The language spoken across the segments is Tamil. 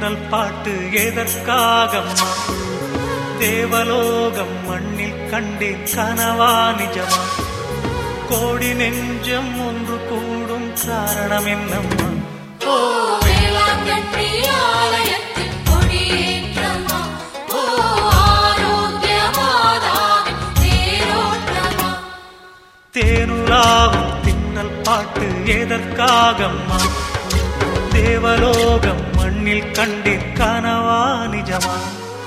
தென்றல் பாட்டு எதற்காகம்மா தேவலோகம் மண்ணில் கண்டேன் கனவா நிஜமா கோடி நெஞ்சம் ஒன்று கூடும் காரணம் என்னம்மா ஓ வேளாங்கண்ணி ஆலயத்தில் கொடியேற்றமா ஓ ஆரோக்கிய மாதாவின் தேரோட்டமா தேனுலாவும் தின்னல் பாட்டு எதற்காகம்மா தேவலோகம் மண்ணில் கண்டேன் கனவா நிஜமா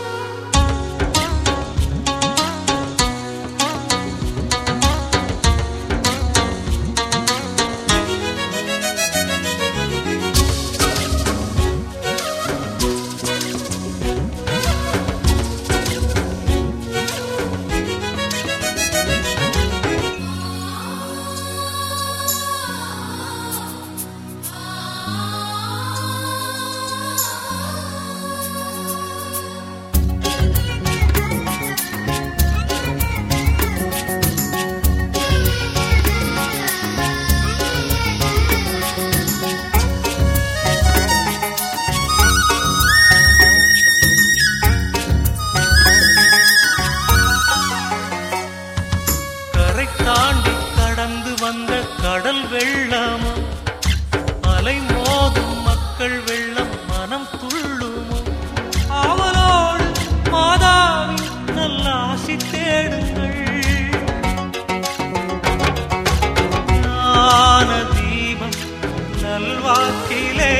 கரை தாண்டி கடந்து வந்த கடல் வெள்ளமோ அலை மோதும் மக்கள் வெள்ளம் மனம் துள்ளுமோ அவளோடு மாதாவி நல்ல ஆசி தேடுங்கள் ஞான தீபம் நல்வாக்கிலே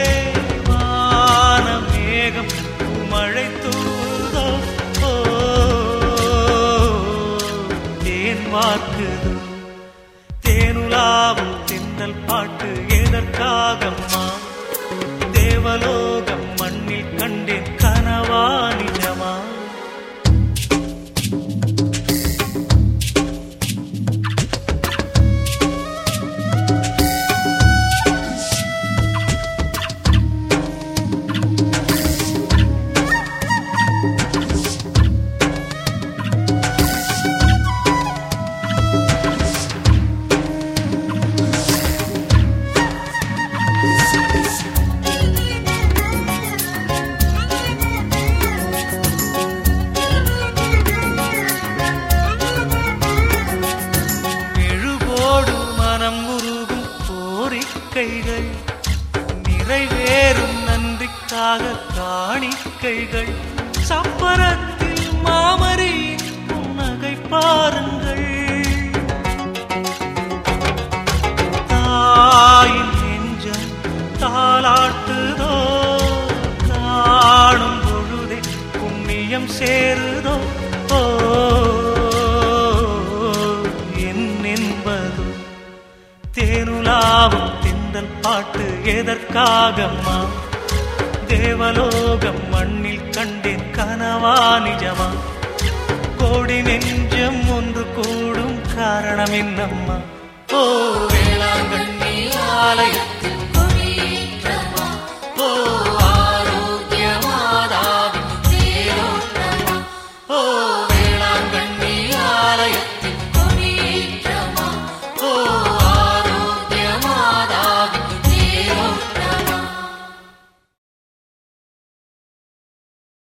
வான மேகம் மழை தூதோ ஓ, தேன் வாக்குதோ தேனுலாவும் தென்றல் பாட்டு எதற்காகம்மா தேவலோகம் மண்ணில் கண்டேன் கனவா நிஜமா எழுவோடு மனம் உருகும் கோரிக்கைகள் நிறைவேறும் நன்றிக்காக காணிக்கைகள் சப்பரத்தில் மாமரியின் புன்னகை பாருங்கள் தாயின் நெஞ்சம் தாளாட்டுதோ காணும் பொழுதே புண்ணியம் சேருதோ ஓ என் என்பது தேனுலாவும் திந்தல் பாட்டு எதற்காகம்மா தேவலோகம் மண்ணில் கண்டேன் கனவா நிஜமா கோடி நெஞ்சம் ஒன்று கூடும் காரணம் என்னம்மா ஓ வேளாங்கண்ணி